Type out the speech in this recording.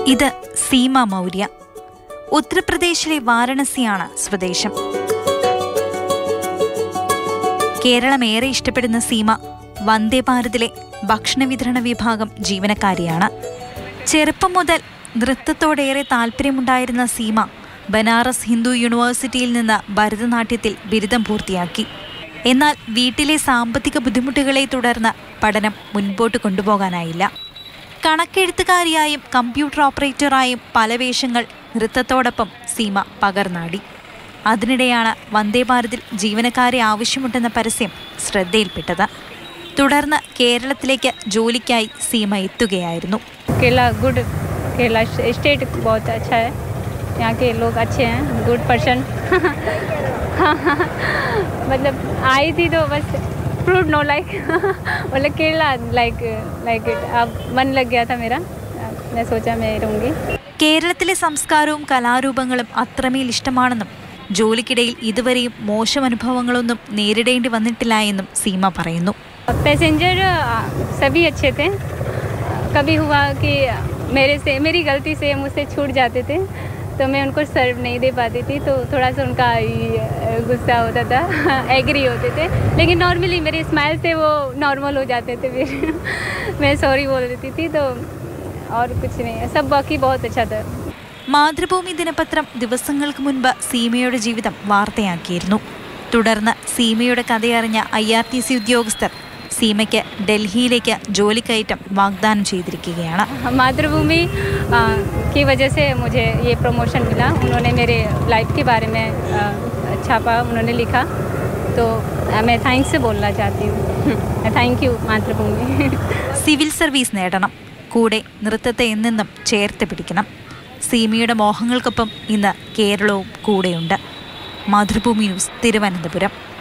ഇത് സീമ മൗര്യ ഉത്തർപ്രദേശിലെ വാരണസിയാണ് സ്വദേശം കേരളം ഏറെ ഇഷ്ടപ്പെടുന്ന സീമ വന്ദേ ഭാരതിലെ ഭക്ഷണ വിതരണ വിഭാഗം ജീവനക്കാരിയാണ് ചെറുപ്പം മുതൽ നൃത്തത്തോടേറെ താല്പര്യമുണ്ടായിരുന്ന സീമ ബനാറസ് ഹിന്ദു യൂണിവേഴ്സിറ്റിയിൽ നിന്ന് ഭരതനാട്യത്തിൽ ബിരുദം പൂർത്തിയാക്കി എന്നാൽ വീട്ടിലെ സാമ്പത്തിക ബുദ്ധിമുട്ടുകളെ തുടർന്ന് പഠനം മുൻപോട്ട് കൊണ്ടുപോകാനായില്ല കണക്കെഴുത്തുകാരിയായും കമ്പ്യൂട്ടർ ഓപ്പറേറ്ററായും പല വേഷങ്ങൾ നൃത്തത്തോടൊപ്പം സീമ പകർന്നാടി അതിനിടെയാണ് വന്ദേ ഭാരതിൽ ജീവനക്കാരെ ആവശ്യമുണ്ടെന്ന പരസ്യം ശ്രദ്ധയിൽപ്പെട്ടത് തുടർന്ന് കേരളത്തിലേക്ക് ജോലിക്കായി സീമ എത്തുകയായിരുന്നു केरला गुड केरला स्टेट बहुत अच्छा है यहाँ के लोग अच्छे हैं गुड पर्सन मतलब आई थी तो बस प्रूव नो लाइक मतलब केरला लाइक लाइक इट अब मन लग गया था मेरा मैं सोचा मैं रहूँगी കേരളത്തിലെ സംസ്കാരവും കലാരൂപങ്ങളും അത്രമേൽ ഇഷ്ടമാണെന്നും ജോലിക്കിടയിൽ ഇതുവരെയും മോശം അനുഭവങ്ങളൊന്നും നേരിടേണ്ടി വന്നിട്ടില്ല എന്നും സീമ പറയുന്നു पैसेंजर सभी अच्छे थे कभी हुआ कि मेरे से मेरी गलती से मुझसे छूट जाते थे तो मैं उनको सर्व नहीं दे पाती थी तो थोड़ा सा उनका ये, गुस्सा होता था एग्री होते थे लेकिन नॉर्मली मेरे स्माइल से वो नॉर्मल हो जाते थे फिर मैं सॉरी बोल देती थी तो और कुछ नहीं सब बाकी बहुत अच्छा था മാതൃഭൂമി ദിനപത്രം ദിവസങ്ങൾക്ക് മുൻപ് സീമയുടെ ജീവിതം വാർത്തയാക്കിയിരുന്നു തുടർന്ന് സീമയുടെ കഥയറിഞ്ഞ ഐ ആർ ടി സി ഉദ്യോഗസ്ഥർ സീമയ്ക്ക് ഡൽഹിയിലേക്ക് ജോലിക്കയറ്റം വാഗ്ദാനം ചെയ്തിരിക്കുകയാണ് मातृभूमि आ, की वजह से मुझे ये प्रमोशन मिला उन्होंने मेरे लाइफ के बारे में आ, छापा उन्होंने लिखा तो आ, मैं थैंक्स बोलना चाहती हूँ thank you Mathrubhumi civil service നേടണം കൂടെ നൃത്തത്തെ എന്നെന്നും ചേർത്ത് പിടിക്കണം സീമയുടെ മോഹങ്ങൾക്കൊപ്പം ഇന്ന് കേരളവും കൂടെയുണ്ട് മാതൃഭൂമി ന്യൂസ് തിരുവനന്തപുരം